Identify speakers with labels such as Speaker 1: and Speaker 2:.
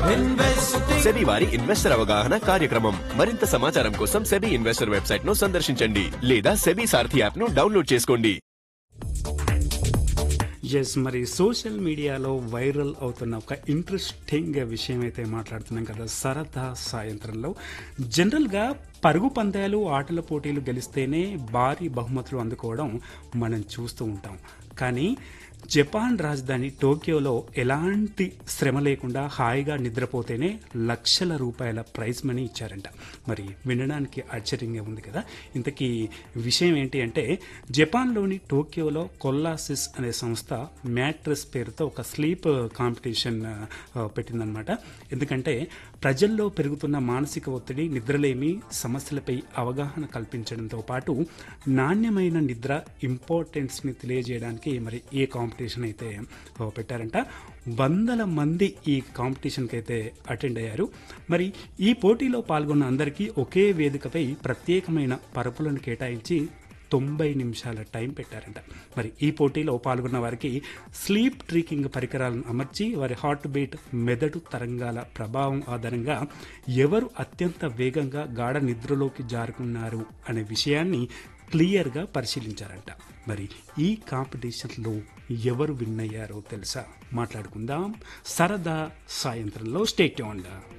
Speaker 1: SEBI వారి investor అవగాహన కార్యక్రమం మరింత సమాచారం కోసం సెబీ ఇన్వెస్టర్ వెబ్సైట్ ను సందర్శించండి లేదా సెబీ సారథి యాప్ ను డౌన్లోడ్ చేసుకోండి
Speaker 2: ఎస్ మరి సోషల్ మీడియాలో వైరల్ అవుతున్న ఒక ఇంట్రెస్టింగ్ విషయం అయితే మాట్లాడుతున్నాం కదా సరదా సాయంత్రంలో జనరల్గా పరుగు పందాలు ఆటల పోటీలు గెలిస్తేనే భారీ బహుమతులు అందుకోవడం మనం చూస్తూ ఉంటాం కానీ జపాన్ రాజధాని టోక్యోలో ఎలాంటి శ్రమ లేకుండా హాయిగా నిద్రపోతేనే లక్షల రూపాయల ప్రైజ్ మనీ ఇచ్చారంట మరి వినడానికి ఆశ్చర్యంగా ఉంది కదా ఇంతకీ విషయం ఏంటి అంటే జపాన్లోని టోక్యోలో కొల్లాసిస్ అనే సంస్థ మ్యాట్రస్ పేరుతో ఒక స్లీప్ కాంపిటీషన్ ఆ, పెట్టిందనమాట ఎందుకంటే ప్రజల్లో పెరుగుతున్న మానసిక ఒత్తిడి నిద్రలేమి సమస్యలపై అవగాహన కల్పించడంతో పాటు నాణ్యమైన నిద్ర ఇంపార్టెన్స్ని తెలియజేయడానికి మరి ఈ కాంపిటీషన్ అయితే ఆ, పెట్టారంట వందల మంది ఈ కాంపిటీషన్కి అయితే అటెండ్ అయ్యారు మరి ఈ పోటీలో పాల్గొన్న అందరికీ ఒకే వేదికపై ప్రత్యేకమైన పరుపులను కేటాయించి తొంభై నిమిషాల టైం పెట్టారంట మరి ఈ పోటీలో పాల్గొన్న వారికి స్లీప్ ట్రీకింగ్ పరికరాలను అమర్చి వారి హార్ట్ బీట్ మెదడు తరంగాల ప్రభావం ఆధారంగా ఎవరు అత్యంత వేగంగా గాఢ నిద్రలోకి జారుకున్నారు అనే విషయాన్ని క్లియర్గా పరిశీలించారంట మరి ఈ కాంపిటీషన్లో ఎవరు విన్ అయ్యారో తెలుసా మాట్లాడుకుందాం సరదా సాయంత్రంలో స్టేట్ ఉండా